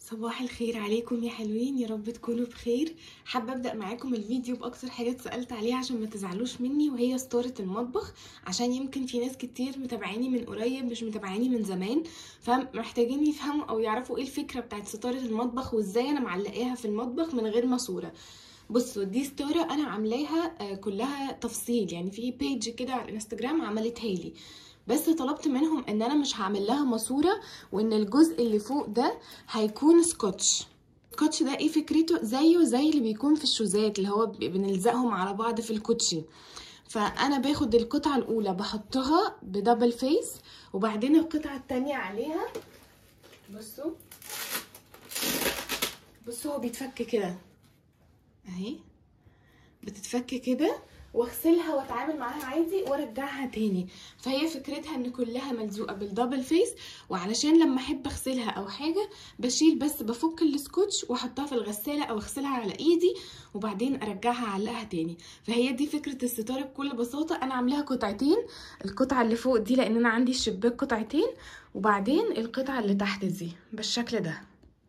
صباح الخير عليكم يا حلوين يا رب تكونوا بخير حابه ابدا معاكم الفيديو باكتر حاجه اتسالت عليها عشان ما تزعلوش مني وهي ستاره المطبخ عشان يمكن في ناس كتير متابعاني من قريب مش متابعاني من زمان فمحتاجين يفهموا او يعرفوا ايه الفكره بتاعت ستاره المطبخ وازاي انا معلقاها في المطبخ من غير ماسوره بصوا دي ستاره انا عاملاها آه، كلها تفصيل يعني في بيج كده على الانستجرام عملتها لي بس طلبت منهم ان انا مش هعمل لها ماسوره وان الجزء اللي فوق ده هيكون سكotش السكotش ده ايه فكرته زيه زي اللي بيكون في الشوزات اللي هو ب- بنلزقهم على بعض في الكوتشي فانا باخد القطعه الاولى بحطها بدبل فيس وبعدين القطعه التانية عليها بصوا بصوا هو بيتفك كده اهي بتتفك كده واغسلها واتعامل معاها عادي وارجعها تاني فهي فكرتها ان كلها ملزوقه بالدبل فيس وعلشان لما احب اغسلها او حاجه بشيل بس بفك السكوتش واحطها في الغساله او اغسلها على ايدي وبعدين ارجعها اعلقها تاني فهي دي فكره الستاره بكل بساطه انا عاملاها قطعتين القطعه اللي فوق دي لان انا عندي الشباك قطعتين وبعدين القطعه اللي تحت دي بالشكل ده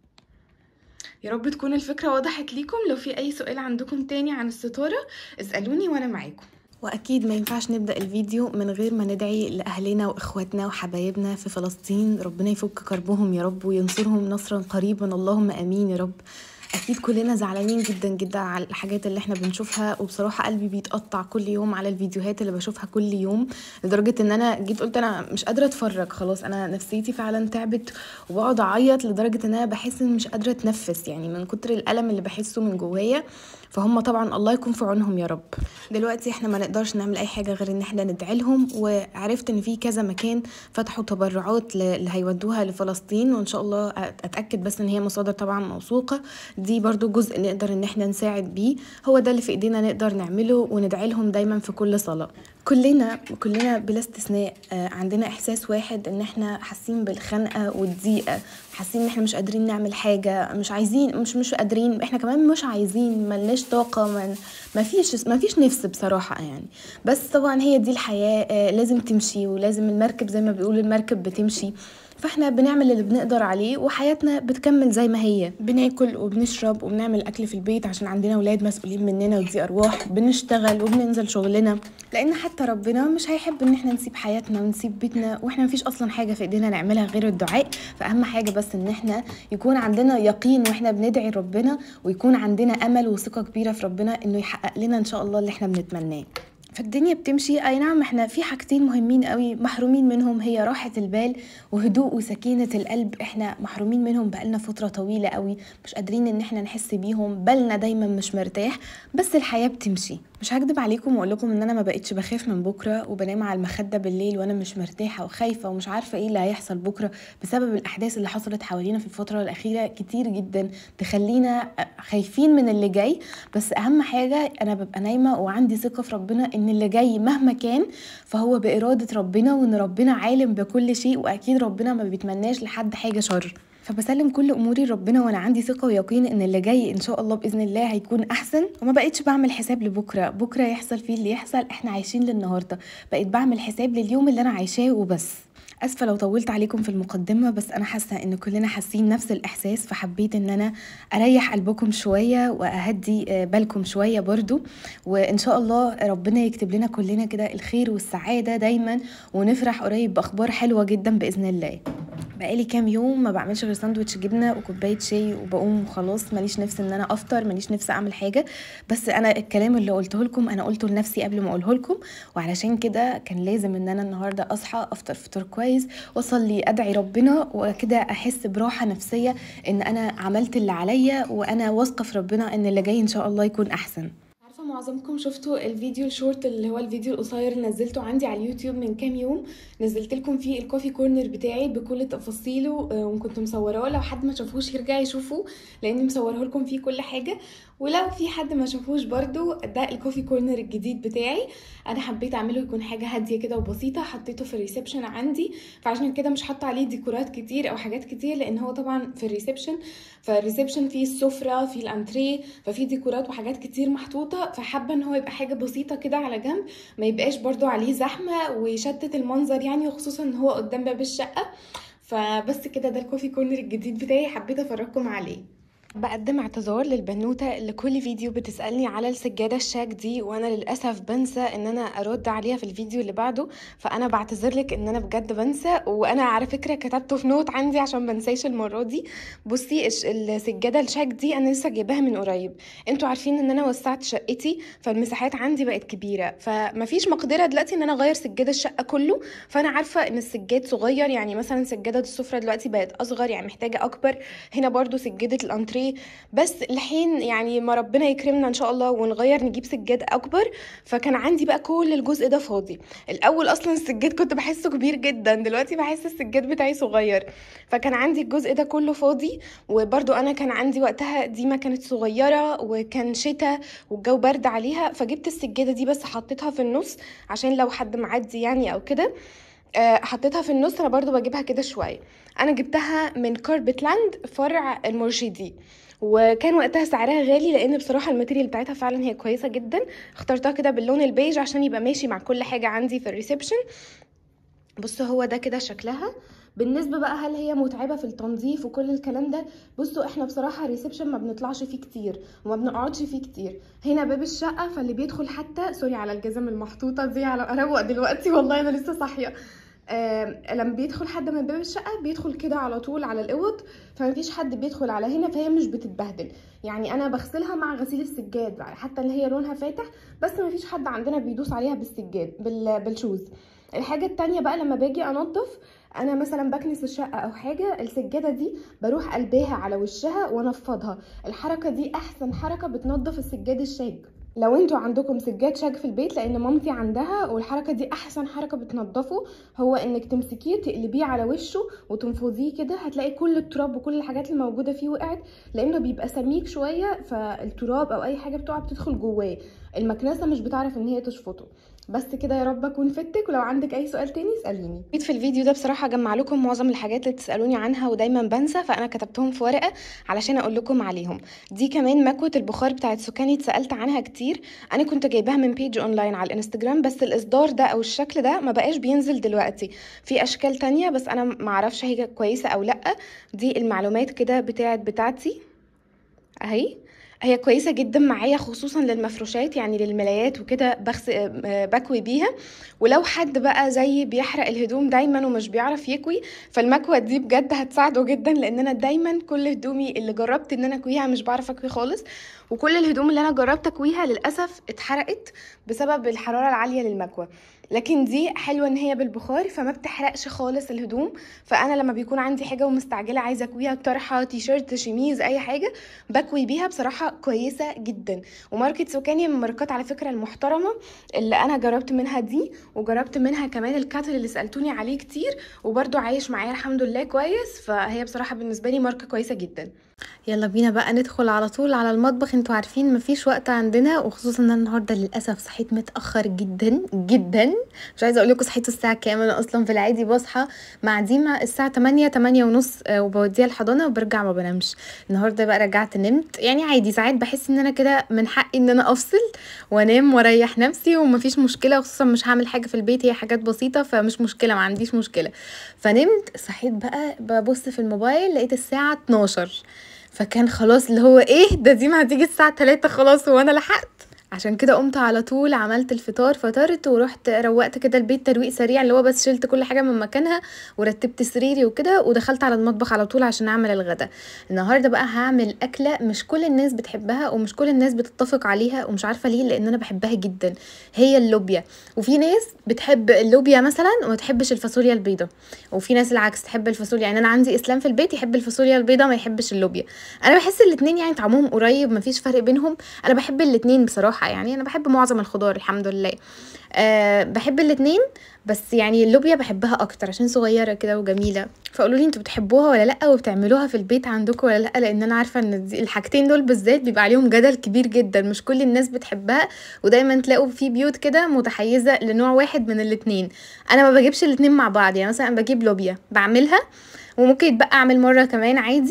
يا رب تكون الفكرة وضحت ليكم لو في أي سؤال عندكم تاني عن الستارة اسألوني وأنا معاكم واكيد ما ينفعش نبدا الفيديو من غير ما ندعي لاهلنا واخواتنا وحبايبنا في فلسطين ربنا يفك كربهم يا رب وينصرهم نصرا قريبا اللهم امين يا رب اكيد كلنا زعلانين جدا جدا على الحاجات اللي احنا بنشوفها وبصراحه قلبي بيتقطع كل يوم على الفيديوهات اللي بشوفها كل يوم لدرجه ان انا جيت قلت انا مش قادره اتفرج خلاص انا نفسيتي فعلا تعبت وبقعد اعيط لدرجه ان انا بحس ان مش قادره اتنفس يعني من كتر الالم اللي بحسه من جوايا فهم طبعا الله يكون في عونهم يا رب دلوقتي احنا ما نقدرش نعمل اي حاجه غير ان احنا ندعي لهم وعرفت ان في كذا مكان فتحوا تبرعات ل- اللي هيودوها لفلسطين وان شاء الله اتاكد بس ان هي مصادر طبعا موثوقه دي برضو جزء نقدر ان احنا نساعد بيه هو ده اللي في ايدينا نقدر نعمله وندعي لهم دايما في كل صلاه كلنا كلنا بلا استثناء آه، عندنا احساس واحد ان احنا حاسين بالخنقه والضيقه حاسين ان احنا مش قادرين نعمل حاجه مش عايزين مش مش قادرين احنا كمان مش عايزين ملناش طاقه من ما فيش ما فيش نفس بصراحه يعني بس طبعا هي دي الحياه آه، لازم تمشي ولازم المركب زي ما بيقولوا المركب بتمشي فاحنا بنعمل اللي بنقدر عليه وحياتنا بتكمل زي ما هي بناكل وبنشرب وبنعمل اكل في البيت عشان عندنا اولاد مسؤولين مننا ودي ارواح بنشتغل وبننزل شغلنا لان حتى ربنا مش هيحب ان احنا نسيب حياتنا ونسيب بيتنا واحنا مفيش اصلا حاجه في ايدينا نعملها غير الدعاء فاهم حاجه بس ان احنا يكون عندنا يقين واحنا بندعي ربنا ويكون عندنا امل وثقه كبيره في ربنا انه يحقق لنا ان شاء الله اللي احنا بنتمناه فالدنيا بتمشي اي نعم احنا في حاجتين مهمين قوي محرومين منهم هي راحة البال وهدوء وسكينة القلب احنا محرومين منهم بقالنا فترة طويلة قوي مش قادرين ان احنا نحس بيهم بالنا دايما مش مرتاح بس الحياة بتمشي مش هكدب عليكم واقول لكم ان انا ما بقتش بخاف من بكره وبنام على المخده بالليل وانا مش مرتاحه وخايفه ومش عارفه ايه اللي هيحصل بكره بسبب الاحداث اللي حصلت حوالينا في الفتره الاخيره كتير جدا تخلينا خايفين من اللي جاي بس اهم حاجه انا ببقى نايمه وعندي ثقه في ربنا ان اللي جاي مهما كان فهو باراده ربنا وان ربنا عالم بكل شيء واكيد ربنا ما بيتمناش لحد حاجه شر فبسلم كل اموري لربنا وانا عندي ثقه ويقين ان اللي جاي ان شاء الله باذن الله هيكون احسن وما بقتش بعمل حساب لبكره بكره يحصل فيه اللي يحصل احنا عايشين للنهارده بقيت بعمل حساب لليوم اللي انا عايشاه وبس اسفه لو طولت عليكم في المقدمه بس انا حاسه ان كلنا حاسين نفس الاحساس فحبيت ان انا اريح قلبكم شويه واهدي آه، بالكم شويه برضو وان شاء الله ربنا يكتب لنا كلنا كده الخير والسعاده دايما ونفرح قريب باخبار حلوه جدا باذن الله بقالي كام يوم ما بعملش غير ساندوتش جبنه وكوبايه شاي وبقوم خلاص ماليش نفس ان انا افطر ماليش نفس اعمل حاجه بس انا الكلام اللي قلته لكم انا قلته لنفسي قبل ما اقوله لكم وعلشان كده كان لازم ان انا النهارده اصحى افطر فطار كويس واصلي ادعي ربنا وكده احس براحه نفسيه ان انا عملت اللي عليا وانا واثقه في ربنا ان اللي جاي ان شاء الله يكون احسن عارفه معظمكم شفتوا الفيديو الشورت اللي هو الفيديو القصير اللي نزلته عندي على اليوتيوب من كام يوم نزلت لكم فيه الكوفي كورنر بتاعي بكل تفاصيله آه، وكنت مصوراه لو حد ما شافوش يرجع يشوفه لاني مصوره لكم فيه كل حاجه ولو في حد ما شافوش برضو ده الكوفي كورنر الجديد بتاعي انا حبيت اعمله يكون حاجه هاديه كده وبسيطه حطيته في الريسبشن عندي فعشان كده مش حاطه عليه ديكورات كتير او حاجات كتير لان هو طبعا في الريسبشن فالريسبشن فيه السفره فيه الانتريه ففي ديكورات وحاجات كتير محطوطه فحابه ان هو يبقى حاجه بسيطه كده على جنب ما يبقاش برضو عليه زحمه ويشتت المنظر يعني وخصوصا ان هو قدام باب الشقه فبس كده ده الكوفي كورنر الجديد بتاعي حبيت افرجكم عليه بقدم اعتذار للبنوتة اللي كل فيديو بتسألني على السجادة الشاك دي وانا للأسف بنسى ان انا ارد عليها في الفيديو اللي بعده فانا بعتذر لك ان انا بجد بنسى وانا على فكرة كتبته في نوت عندي عشان منساش المرة دي بصي الش- السجادة الشاك دي انا لسه جايباها من قريب انتوا عارفين ان انا وسعت شقتي فالمساحات عندي بقت كبيرة فمفيش مقدرة دلوقتي ان انا اغير سجادة الشقة كله فانا عارفة ان السجاد صغير يعني مثلا سجادة السفرة دلوقتي بقت اصغر يعني محتاجة اكبر هنا برضو سجادة الانتريه بس لحين يعني ما ربنا يكرمنا ان شاء الله ونغير نجيب سجاد اكبر فكان عندي بقى كل الجزء ده فاضي الاول اصلا السجاد كنت بحسه كبير جدا دلوقتي بحس السجاد بتاعي صغير فكان عندي الجزء ده كله فاضي وبرضو انا كان عندي وقتها ديما كانت صغيرة وكان شتاء والجو برد عليها فجبت السجادة دي بس حطيتها في النص عشان لو حد معدي يعني او كده آه، حطيتها في النص انا برضو بجيبها كده شويه انا جبتها من كاربت لاند فرع المرشدي وكان وقتها سعرها غالي لان بصراحه الماتيريال بتاعتها فعلا هي كويسه جدا اخترتها كده باللون البيج عشان يبقى ماشي مع كل حاجه عندي في الريسبشن بصوا هو ده كده شكلها بالنسبة بقى هل هي متعبة في التنظيف وكل الكلام ده بصوا احنا بصراحة الريسبشن ما بنطلعش فيه كتير وما بنقعدش فيه كتير هنا باب الشقة فاللي بيدخل حتى سوري على الجزم المحطوطة دي على اروق دلوقتي والله انا لسه صاحية آم، لما بيدخل حد من باب الشقة بيدخل كده على طول على الاوض فمفيش حد بيدخل على هنا فهي مش بتتبهدل يعني انا بغسلها مع غسيل السجاد حتى اللي هي لونها فاتح بس مفيش حد عندنا بيدوس عليها بالسجاد بال... بالشوز الحاجة التانية بقى لما باجي انضف انا مثلا بكنس الشقة او حاجة السجادة دي بروح قلباها على وشها وانفضها الحركة دي احسن حركة بتنضف السجاد الشاج لو انتوا عندكم سجاد شاج في البيت لان مامتي عندها والحركه دي احسن حركه بتنضفه هو انك تمسكيه تقلبيه على وشه وتنفضيه كده هتلاقي كل التراب وكل الحاجات اللي موجوده فيه وقعت لانه بيبقى سميك شويه فالتراب او اي حاجه بتقع بتدخل جواه المكنسه مش بتعرف ان هي تشفطه بس كده يا رب اكون فدتك ولو عندك اي سؤال تاني اساليني في الفيديو ده بصراحه اجمع لكم معظم الحاجات اللي تسالوني عنها ودايما بنسى فانا كتبتهم في ورقه علشان اقول لكم عليهم دي كمان مكوه البخار بتاعت سكاني اتسالت عنها كتير انا كنت جايباها من بيج اونلاين على الانستجرام بس الاصدار ده او الشكل ده ما بقاش بينزل دلوقتي في اشكال تانية بس انا ما اعرفش هي كويسه او لا دي المعلومات كده بتاعت بتاعتي اهي هي كويسة جدا معايا خصوصا للمفروشات يعني للملايات وكده بغس آه، بكوي بيها ولو حد بقى زي بيحرق الهدوم دايما ومش بيعرف يكوي فالمكوة دي بجد هتساعده جدا لان انا دايما كل هدومي اللي جربت ان انا اكويها مش بعرف اكوي خالص وكل الهدوم اللي انا جربت اكويها للاسف اتحرقت بسبب الحرارة العالية للمكوة لكن دي حلوة ان هي بالبخار فما بتحرقش خالص الهدوم فانا لما بيكون عندي حاجة ومستعجلة عايزة اكويها طرحة تيشيرت شميز اي حاجة بكوي بيها بصراحة كويسة جدا وماركة سوكاني من الماركات على فكرة المحترمة اللي انا جربت منها دي وجربت منها كمان الكاتل اللي سألتوني عليه كتير وبرده عايش معايا الحمد لله كويس فهي بصراحة بالنسبة لي ماركة كويسة جدا يلا بينا بقى ندخل على طول على المطبخ انتوا عارفين مفيش وقت عندنا وخصوصا ان انا النهارده للاسف صحيت متاخر جدا جدا مش عايزه اقول لكم صحيت الساعه كام انا اصلا في العادي بصحى مع ديما الساعه 8 8 ونص آه، وبوديها الحضانه وبرجع ما بنامش النهارده بقى رجعت نمت يعني عادي ساعات بحس ان انا كده من حقي ان انا افصل وانام واريح نفسي ومفيش مشكله خصوصا مش هعمل حاجه في البيت هي حاجات بسيطه فمش مشكله ما عنديش مشكله فنمت صحيت بقى ببص في الموبايل لقيت الساعه 12 فكان خلاص اللي هو ايه ده دي ما هتيجي الساعه 3 خلاص وانا لحقت عشان كده قمت على طول عملت الفطار فطرت ورحت روقت كده البيت ترويق سريع اللي هو بس شلت كل حاجه من مكانها ورتبت سريري وكده ودخلت على المطبخ على طول عشان اعمل الغدا النهارده بقى هعمل اكله مش كل الناس بتحبها ومش كل الناس بتتفق عليها ومش عارفه ليه لان انا بحبها جدا هي اللوبيا وفي ناس بتحب اللوبيا مثلا وما تحبش الفاصوليا البيضاء وفي ناس العكس تحب الفاصوليا يعني انا عندي اسلام في البيت يحب الفاصوليا البيضاء ما يحبش اللوبيا انا بحس الاتنين يعني طعمهم قريب مفيش فرق بينهم انا بحب الاتنين بصراحه يعني انا بحب معظم الخضار الحمد لله أه بحب الاتنين بس يعني اللوبيا بحبها اكتر عشان صغيره كده وجميله فقولوا لي انتوا بتحبوها ولا لا وبتعملوها في البيت عندكم ولا لا لان انا عارفه ان دي- الحاجتين دول بالذات بيبقى عليهم جدل كبير جدا مش كل الناس بتحبها ودايما تلاقوا في بيوت كده متحيزه لنوع واحد من الاتنين انا ما بجيبش الاتنين مع بعض يعني مثلا بجيب لوبيا بعملها وممكن يتبقى اعمل مره كمان عادي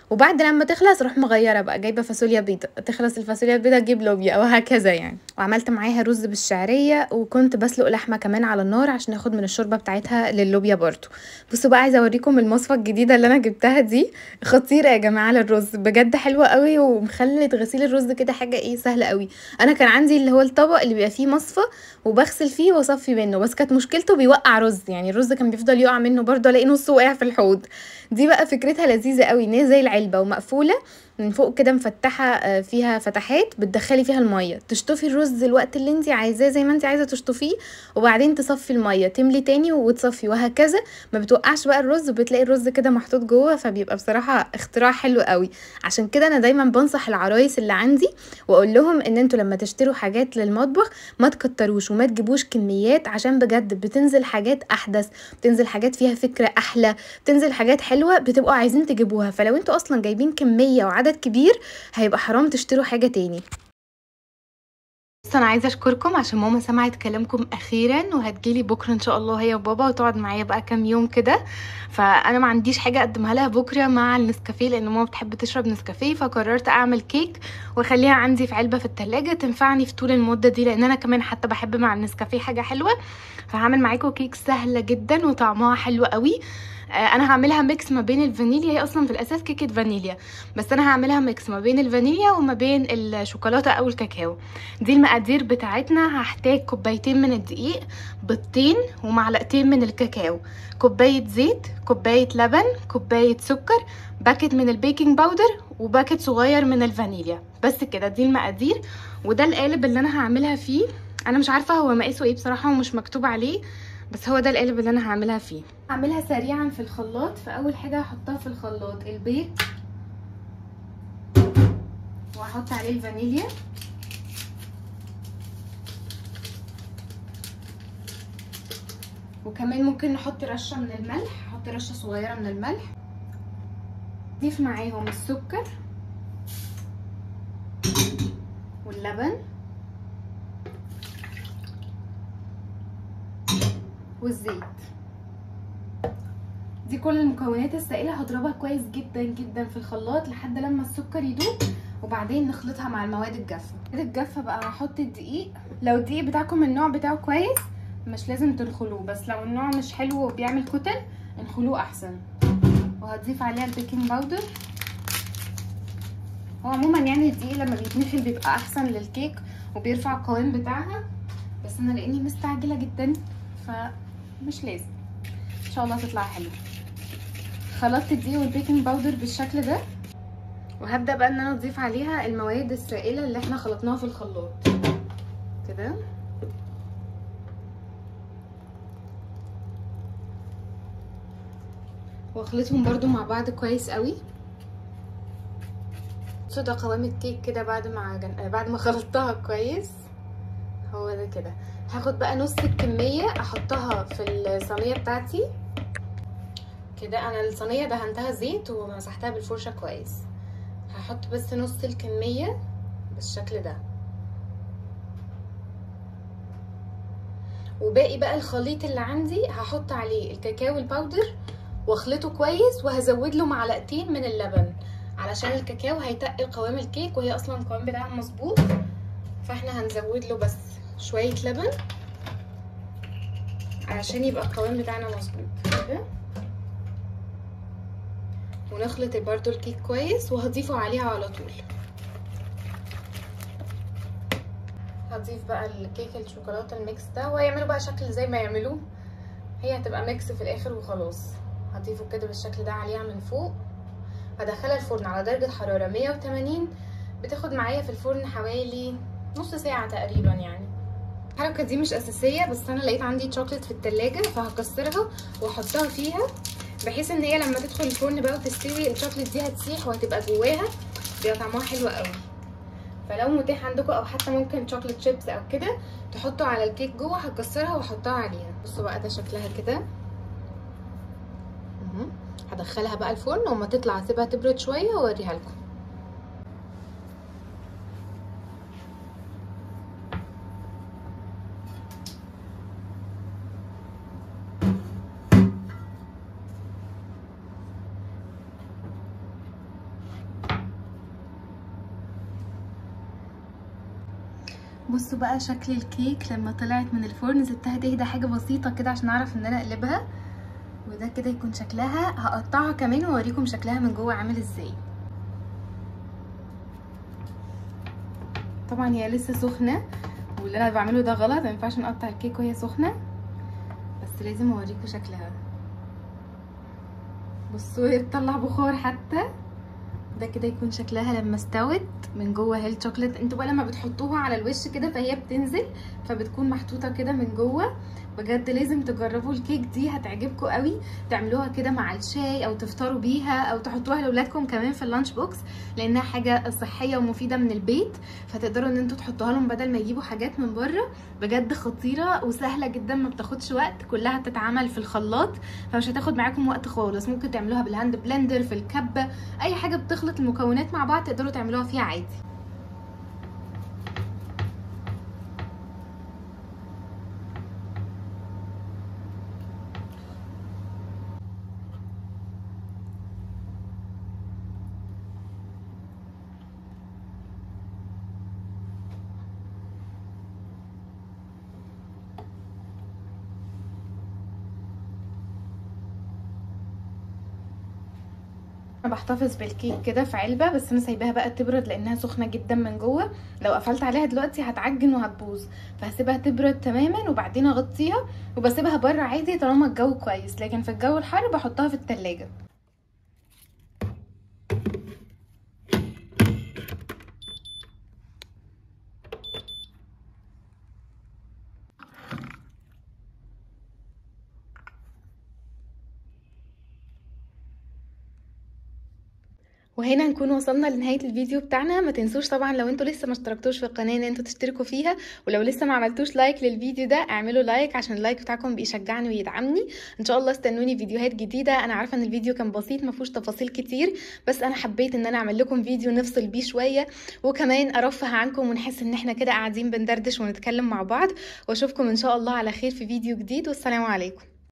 وبعد لما تخلص اروح مغيره بقى جايبه فاصوليا بيضه تخلص الفاصوليا البيضه اجيب لوبيا وهكذا يعني وعملت معاها رز بالشعريه وكنت بسلق لحمه كمان على النار عشان اخد من الشوربه بتاعتها للوبيا برضو بصوا بقى عايزه اوريكم المصفى الجديده اللي انا جبتها دي خطيره يا جماعه للرز بجد حلوه قوي ومخلت غسيل الرز كده حاجه ايه سهله قوي انا كان عندي اللي هو الطبق اللي بيبقى فيه مصفى وبغسل فيه واصفي منه بس كانت مشكلته بيوقع رز يعني الرز كان بيفضل يقع منه برضه الاقي نصه واقع في الحوض دي بقى فكرتها لذيذه قوي ان هي زي العلبه ومقفوله من فوق كده مفتحه آه، فيها فتحات بتدخلي فيها الميه تشطفي الرز الوقت اللي انت عايزاه زي ما انت عايزه تشطفيه وبعدين تصفي الميه تملي تاني وتصفي وهكذا ما بتوقعش بقى الرز وبتلاقي الرز كده محطوط جوه فبيبقى بصراحه اختراع حلو قوي عشان كده انا دايما بنصح العرايس اللي عندي واقول لهم ان انتوا لما تشتروا حاجات للمطبخ ما تكتروش وما تجيبوش كميات عشان بجد بتنزل حاجات احدث بتنزل حاجات فيها فكره احلى بتنزل حاجات حلوه بتبقوا عايزين تجيبوها فلو انتوا اصلا جايبين كميه وعدد كبير هيبقى حرام تشتروا حاجه تاني بس انا عايزه اشكركم عشان ماما سمعت كلامكم اخيرا وهتجيلي بكره ان شاء الله هي وبابا وتقعد معايا بقى كام يوم كده فانا ما عنديش حاجه اقدمها لها بكره مع النسكافيه لان ماما بتحب تشرب نسكافيه فقررت اعمل كيك واخليها عندي في علبه في التلاجة تنفعني في طول المده دي لان انا كمان حتى بحب مع النسكافيه حاجه حلوه فهعمل معاكم كيك سهله جدا وطعمها حلو قوي آه، انا هعملها ميكس ما بين الفانيليا هي اصلا في الاساس كيكه فانيليا بس انا هعملها ميكس ما بين الفانيليا وما بين الشوكولاته او الكاكاو دي المقادير بتاعتنا هحتاج كوبايتين من الدقيق بيضتين ومعلقتين من الكاكاو كوبايه زيت كوبايه لبن كوبايه سكر باكت من البيكنج باودر وباكت صغير من الفانيليا بس كده دي المقادير وده القالب اللي انا هعملها فيه انا مش عارفه هو مقاسه ايه بصراحه ومش مكتوب عليه بس هو ده القالب اللي انا هعملها فيه هعملها سريعا في الخلاط فاول حاجه هحطها في الخلاط البيض وهحط عليه الفانيليا وكمان ممكن نحط رشه من الملح هحط رشه صغيره من الملح ضيف معاهم السكر واللبن والزيت دي كل المكونات السائله هضربها كويس جدا جدا في الخلاط لحد لما السكر يدوب وبعدين نخلطها مع المواد الجافه الجافه بقى هحط الدقيق لو الدقيق بتاعكم النوع بتاعه كويس مش لازم تنخلوه بس لو النوع مش حلو وبيعمل كتل انخلوه احسن وهتضيف عليها البيكنج باودر هو عموما يعني الدقيق لما بيتنخل بيبقى احسن للكيك وبيرفع القوام بتاعها بس انا لاني مستعجله جدا فمش لازم ان شاء الله تطلع حلوه خلطت الدقيق والبيكنج باودر بالشكل ده وهبدا بقى ان انا اضيف عليها المواد السائله اللي احنا خلطناها في الخلاط كده واخلطهم برضو مع بعض كويس قوي بصوا ده قوام الكيك كده بعد ما عجن... بعد ما خلطتها كويس هو ده كده هاخد بقى نص الكميه احطها في الصينيه بتاعتي كده انا الصينيه دهنتها زيت ومسحتها بالفرشه كويس هحط بس نص الكميه بالشكل ده وباقي بقى الخليط اللي عندي هحط عليه الكاكاو الباودر واخلطه كويس وهزود له معلقتين من اللبن علشان الكاكاو هيتقل قوام الكيك وهي اصلا القوام بتاعها مظبوط فاحنا هنزود له بس شويه لبن علشان يبقى القوام بتاعنا مظبوط كده ونخلط برضو الكيك كويس وهضيفه عليها على طول هضيف بقى الكيك الشوكولاته الميكس ده وهيعملوا بقى شكل زي ما يعملوه هي هتبقى ميكس في الاخر وخلاص هضيفه كده بالشكل ده عليها من فوق هدخلها الفرن على درجه حراره 180 بتاخد معايا في الفرن حوالي نص ساعه تقريبا يعني الحركه دي مش اساسيه بس انا لقيت عندي شوكليت في التلاجة فهكسرها واحطها فيها بحيث ان هي لما تدخل الفرن بقى وتستوي الشوكليت دي هتسيح وهتبقى جواها بيبقى طعمها حلو قوي فلو متاح عندكم او حتى ممكن شوكليت شيبس او كده تحطوا على الكيك جوه هكسرها واحطها عليها بصوا بقى ده شكلها كده هدخلها بقى الفرن وما تطلع اسيبها تبرد شويه واوريها لكم بصوا بقى شكل الكيك لما طلعت من الفرن سبتها تهدى حاجه بسيطه كده عشان اعرف ان انا اقلبها وده كده يكون شكلها هقطعها كمان واوريكم شكلها من جوه عامل ازاي طبعا هي لسه سخنه واللي انا بعمله ده غلط ما ينفعش نقطع الكيك وهي سخنه بس لازم اوريكم شكلها بصوا هي بتطلع بخار حتى ده كده يكون شكلها لما استوت من جوه هي الشوكليت انتوا بقى لما بتحطوها على الوش كده فهي بتنزل فبتكون محطوطه كده من جوه بجد لازم تجربوا الكيك دي هتعجبكم قوي تعملوها كده مع الشاي او تفطروا بيها او تحطوها لاولادكم كمان في اللانش بوكس لانها حاجه صحيه ومفيده من البيت فتقدروا ان انتوا تحطوها لهم بدل ما يجيبوا حاجات من بره بجد خطيره وسهله جدا ما بتاخدش وقت كلها بتتعمل في الخلاط فمش هتاخد معاكم وقت خالص ممكن تعملوها بالهاند بلندر في الكبه اي حاجه بتخلط المكونات مع بعض تقدروا تعملوها فيها عادي انا بحتفظ بالكيك كده في علبه بس انا سايباها بقى تبرد لانها سخنه جدا من جوه لو قفلت عليها دلوقتي هتعجن وهتبوظ فهسيبها تبرد تماما وبعدين اغطيها وبسيبها بره عادي طالما الجو كويس لكن في الجو الحر بحطها في التلاجة وهنا نكون وصلنا لنهايه الفيديو بتاعنا ما تنسوش طبعا لو انتوا لسه ما اشتركتوش في القناه ان انتوا تشتركوا فيها ولو لسه ما عملتوش لايك للفيديو ده اعملوا لايك عشان اللايك بتاعكم بيشجعني ويدعمني ان شاء الله استنوني فيديوهات جديده انا عارفه ان الفيديو كان بسيط ما فيهوش تفاصيل كتير بس انا حبيت ان انا اعمل لكم فيديو نفصل بيه شويه وكمان ارفه عنكم ونحس ان احنا كده قاعدين بندردش ونتكلم مع بعض واشوفكم ان شاء الله على خير في فيديو جديد والسلام عليكم